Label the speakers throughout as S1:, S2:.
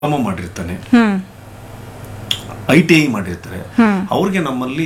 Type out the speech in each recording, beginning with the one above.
S1: Diploma ಮಾಡಿರ್ತಾನೆ
S2: ಹ್ಮ್
S1: I T I ಮಾಡಿರ್ತಾರೆ ಅವ್ರಿಗೆ ನಮ್ಮಲ್ಲಿ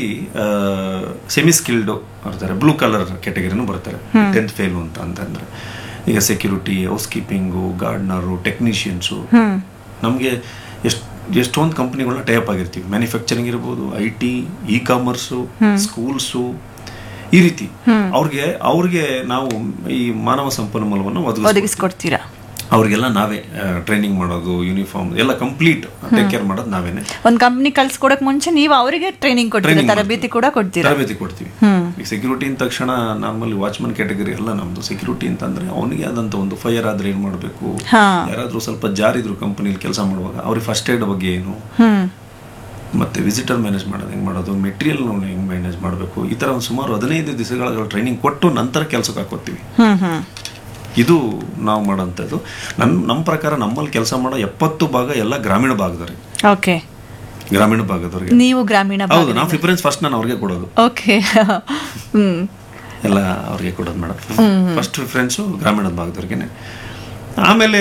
S1: ಸೆಮಿ ಸ್ಕಿಲ್ಡ್ ಬರ್ತಾರೆ ಬ್ಲೂ ಕಲರ್ ಕ್ಯಾಟಗರಿನೂ ಬರ್ತಾರೆ ಟೆಂತ್ ಫೇಲು ಅಂತ ಅಂತಂದ್ರೆ ಈಗ security housekeeping gardener technicians
S2: ಹ್ಮ್
S1: ನಮಗೆ ಎಷ್ಟು ಎಷ್ಟೊಂದು ಕಂಪ್ನಿಗಳನ್ನ ಟೈಪ್ ಆಗಿರ್ತೀವಿ ಮ್ಯಾನುಫ್ಯಾಕ್ಚರಿಂಗ್ ಇರ್ಬೋದು I T e-commerce schools ಈ ರೀತಿ ಅವ್ರಿಗೆ ಅವ್ರಿಗೆ ನಾವು ಈ ಮಾನವ ಸಂಪನ್ಮೂಲವನ್ನು ಒದಗಿಸ್ತೀವಿ
S2: ಒದಗಿಸ್ಕೊಡ್ತೀರಾ
S1: ಅವ್ರಿಗೆಲ್ಲ ನಾವೇ ಟ್ರೈನಿಂಗ್ ಮಾಡೋದು ಯೂನಿಫಾರ್ಮ್ ಎಲ್ಲ ಕಂಪ್ಲೀಟ್ ಟೇಕ್ ಕೇರ್ ಮಾಡೋದು ನಾವೇನೆ
S2: ಒಂದ್ ಕಂಪ್ನಿ ಕಳ್ಸ್ಕೊಡಕ್ ಮುಂಚೆ ನೀವು ಅವರಿಗೆ ಟ್ರೈನಿಂಗ್ ಕೊಡ್ತೀರಾ
S1: Training
S2: ತರಬೇತಿ ಕೂಡ ಕೊಡ್ತೀರಾ
S1: ತರಬೇತಿ ಕೊಡ್ತೀವಿ ಈಗ ಸೆಕ್ಯೂರಿಟಿ ಅಂದ ತಕ್ಷಣ ನಮ್ಮಲ್ಲಿ ವಾಚ್ಮನ್ ಕ್ಯಾಟಗರಿ ಎಲ್ಲ ನಮ್ದು ಸೆಕ್ಯೂರಿಟಿ ಅಂತಂದ್ರೆ ಅವನಿಗೆ ಆದಂತ ಒಂದು ಫೈರ್ ಆದ್ರೆ ಏನ್ ಮಾಡಬೇಕು
S2: ಹಾ.
S1: ಯಾರಾದ್ರೂ ಸ್ವಲ್ಪ ಜಾರಿದ್ರು ಕಂಪನಿಲಿ ಕೆಲಸ ಮಾಡುವಾಗ ಅವ್ರಿಗೆ ಫಸ್ಟ್ ಏಡ್ ಬಗ್ಗೆ ಏನು
S2: ಹ್ಮ್
S1: ಮತ್ತೆ ವಿಸಿಟರ್ ಮ್ಯಾನೇಜ್ ಮಾಡೋದು ಹೆಂಗ್ ಮಾಡೋದು ಮೆಟೀರಿಯಲ್ ಹೆಂಗ್ ಮ್ಯಾನೇಜ್ ಮಾಡಬೇಕು ಈ ತರ ಒಂದು ಸುಮಾರು ಹದಿನೈದು ದಿವಸಗಳ ಟ್ರೈನಿಂಗ್ ಕೊಟ್ಟು ನಂತರ ಕೆಲಸಕ್ಕೆ ಹಾಕೋತೀವಿ
S2: ಹ್ಮ್ ಹ್ಮ್
S1: ಇದು ನಾವು ಮಾಡೋಂಥದ್ದು ನನ್ನ ನಮ್ಮ ಪ್ರಕಾರ ನಮ್ಮಲ್ಲಿ ಕೆಲಸ ಮಾಡೋ ಎಪ್ಪತ್ತು ಭಾಗ ಎಲ್ಲ ಗ್ರಾಮೀಣ ಭಾಗದವ್ರಿಗೆ
S2: ಓಕೆ
S1: ಗ್ರಾಮೀಣ ಭಾಗದವ್ರಿಗೆ
S2: ನೀವು ಗ್ರಾಮೀಣ
S1: ಹೌದು ನಾವು ಪ್ರಿಫರೆನ್ಸ್ ಫಸ್ಟ್ ನಾನು ಅವ್ರಿಗೆ ಕೊಡೋದು
S2: ಓಕೆ ಹ್ಮ್
S1: ಎಲ್ಲ ಅವ್ರಿಗೆ ಕೊಡೋದು ಮೇಡಮ್ ಫಸ್ಟ್ ಪ್ರಿಫರೆನ್ಸು ಗ್ರಾಮೀಣ ಭಾಗದವ್ರಿಗೆನೆ ಆಮೇಲೆ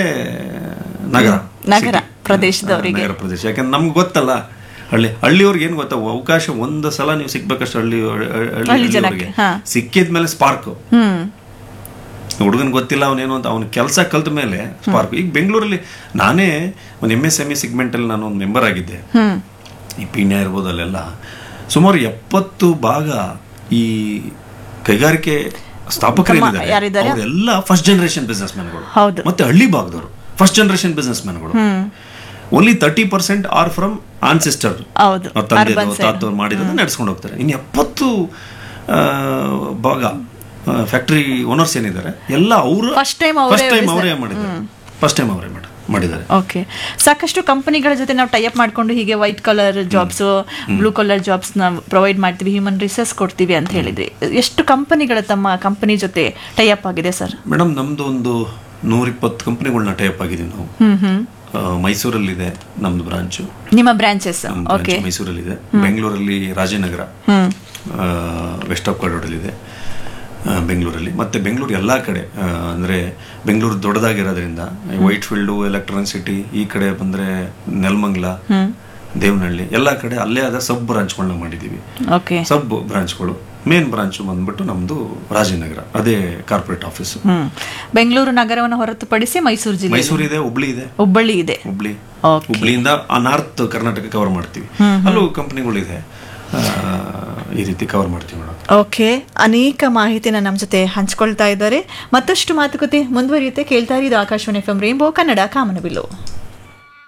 S1: ನಗರ
S2: ನಗರ
S1: city.
S2: ಪ್ರದೇಶದವರಿಗೆ.
S1: ನಗರ ಪ್ರದೇಶ ಯಾಕಂದ್ರೆ ನಮ್ಗೆ ಗೊತ್ತಲ್ಲ ಹಳ್ಳಿ ಹಳ್ಳಿಯವ್ರಿಗೆ ಏನು ಗೊತ್ತಾ ಅವಕಾಶ ಒಂದು ಸಲ ನೀವು ಸಿಗ್ಬೇಕಷ್ಟು ಹಳ್ಳಿ ಹಳ್ಳಿ-
S2: ಹಳ್ಳಿ
S1: ಹಳ್ಳಿಯವ್ರಿಗೆ
S2: ಜನಕ್ಕೆ, ಹಾ.
S1: ಸಿಕ್ಕಿದ್ಮೇಲೆ ಸ್ಪಾರ್ಕ್
S2: ಹ್ಮ್
S1: ಹುಡುಗನ್ ಗೊತ್ತಿಲ್ಲ ಅವನೇನು ಅಂತ ಅವ್ನ ಕೆಲಸ ಕಲ್ತ ಮೇಲೆ ಸ್ಪಾರ್ಕ್ ಈಗ ಬೆಂಗಳೂರಲ್ಲಿ ನಾನೇ ಒಂದು ಎಮ್ ಎಸ್ ಎಮ್ ಇ ಸೆಗ್ಮೆಂಟಲ್ಲಿ ನಾನು ಒಂದು ಮೆಂಬರ್ ಆಗಿದ್ದೆ
S2: ಹ್ಮ್
S1: ಈ ಪೀಣ್ಯ ಇರ್ಬೋದು ಅಲ್ಲೆಲ್ಲ ಸುಮಾರು ಎಪ್ಪತ್ತು ಭಾಗ ಈ ಕೈಗಾರಿಕೆ ಸ್ಥಾಪಕರೇನಿದ್ದಾರೆ
S2: ಯಾರಿದ್ದಾರೆ?
S1: ಅವರೆಲ್ಲ ಫಸ್ಟ್ ಜನರೇಷನ್ ಬಿಸ್ನೆಸ್ ಮ್ಯಾನ್ಗಳು
S2: ಹೌದು.
S1: ಮತ್ತೆ ಹಳ್ಳಿ ಭಾಗದವರು ಫಸ್ಟ್ ಜನರೇಷನ್ ಬಿಸ್ನೆಸ್ ಮ್ಯಾನ್ಗಳು only thirty percent are from ancestor
S2: ಹೌದು
S1: ತಂದೆ
S2: Urban side.
S1: ತಾತವ್ರು ಮಾಡಿರೋದನ್ನ ನಡ್ಸ್ಕೊಂಡು ಹೋಗ್ತಾರೆ ಇನ್ನು ಎಪ್ಪತ್ತು ಆ, ಭಾಗ ಫ್ಯಾಕ್ಟರಿ ಓನರ್ಸ್ ಏನಿದ್ದಾರೆ ಎಲ್ಲ ಅವರು
S2: First time ಅವರೇ
S1: ಫಸ್ಟ್ ಟೈಮ್
S2: business-
S1: ಅವರೇ ಮಾಡಿದ್ದಾರೆ ಫಸ್ಟ್ ಟೈಮ್ ಅವರೇ ಮಾಡಿ ಮಾಡಿದ್ದಾರೆ
S2: ಓಕೆ ಸಾಕಷ್ಟು ಕಂಪನಿಗಳ ಜೊತೆ ನಾವು ಟೈಅಪ್ ಮಾಡ್ಕೊಂಡು ಹೀಗೆ white collar jobs blue collar jobs ನಾವು ಪ್ರೊವೈಡ್ ಮಾಡ್ತೀವಿ ಹ್ಯೂಮನ್ ರಿಸೋರ್ಸ್ ಕೊಡ್ತೀವಿ ಅಂತ ಹೇಳಿದ್ರಿ ಎಷ್ಟು ಕಂಪನಿಗಳ ತಮ್ಮ ಕಂಪನಿ ಜೊತೆ ಟೈಅಪ್ ಆಗಿದೆ ಸರ್
S1: ಮೇಡಮ್ ನಮ್ದು ಒಂದು ನೂರಿಪ್ಪತ್ತು ಕಂಪ್ನಿಗಳನ್ನ ಟೈಪ್ ಆಗಿದ್ದೀವಿ ನಾವು
S2: ಹ್ಮ್ ಹ್ಮ್
S1: ಆ, ಮೈಸೂರಲ್ಲಿದೆ ನಮ್ದು ಬ್ರಾಂಚು
S2: ನಿಮ್ಮ ಬ್ರಾಂಚಸ್
S1: ನಮ್ಮ
S2: ಓಕೆ
S1: ಬ್ರಾಂಚ್ ಮೈಸೂರಲ್ಲಿದೆ ಬೆಂಗಳೂರಲ್ಲಿ ರಾಜನಗರ
S2: ಹ್ಮ್
S1: ವೆಸ್ಟ್ ಆಫ್ ಕಾಡೋಡಲ್ಲಿದೆ ಬೆಂಗಳೂರಲ್ಲಿ ಮತ್ತೆ ಬೆಂಗಳೂರು ಎಲ್ಲ ಕಡೆ ಆ, ಅಂದ್ರೆ ಬೆಂಗಳೂರು ದೊಡ್ಡದಾಗಿರೋದ್ರಿಂದ ವೈಟ್ ಫೀಲ್ಡು ಎಲೆಕ್ಟ್ರಾನಿಕ್ ಸಿಟಿ ಈ ಕಡೆ ಬಂದ್ರೆ ನೆಲಮಂಗಲ ದೇವನಹಳ್ಳಿ ಎಲ್ಲ ಕಡೆ ಅಲ್ಲೇ ಆದ ಸಬ್ ಬ್ರಾಂಚ್ಗಳನ್ನ ಮಾಡಿದ್ದೀವಿ
S2: ಓಕೆ
S1: ಸಬ್ ಬ್ರಾಂಚ್ಗಳು ಮೇನ್ ಬ್ರಾಂಚ್ ಬಂದ್ಬಿಟ್ಟು ನಮ್ದು ರಾಜನಗರ ಅದೇ ಕಾರ್ಪೊರೇಟ್ ಆಫೀಸ್
S2: ಹ್ಮ್ ಬೆಂಗಳೂರು ನಗರವನ್ನು ಹೊರತುಪಡಿಸಿ ಮೈಸೂರು ಜಿಲ್ಲೆ
S1: ಮೈಸೂರು ಇದೆ ಹುಬ್ಳಿ ಇದೆ
S2: ಹುಬ್ಬಳ್ಳಿ ಇದೆ
S1: ಹುಬ್ಳಿ
S2: ಓಕೆ
S1: ಹುಬ್ಳಿಯಿಂದ ಆ ನಾರ್ತ್ ಕರ್ನಾಟಕ ಕವರ್ ಮಾಡ್ತೀವಿ ಅಲ್ಲೂ ಕಂಪ್ನಿಗಳಿದೆ ಆ, ಈ ರೀತಿ ಕವರ್ ಮಾಡ್ತೀವಿ ಮೇಡಮ್
S2: ಓಕೆ ಅನೇಕ ಮಾಹಿತಿನ ನಮ್ಮ ಜೊತೆ ಹಂಚ್ಕೊಳ್ತಾ ಇದ್ದಾರೆ ಮತ್ತಷ್ಟು ಮಾತುಕತೆ ಮುಂದುವರಿಯುತ್ತೆ ಕೇಳ್ತಾ ಇರೋದು Akashvani F M Rainbow Kannada ಕಾಮನಬಿಲ್ಲು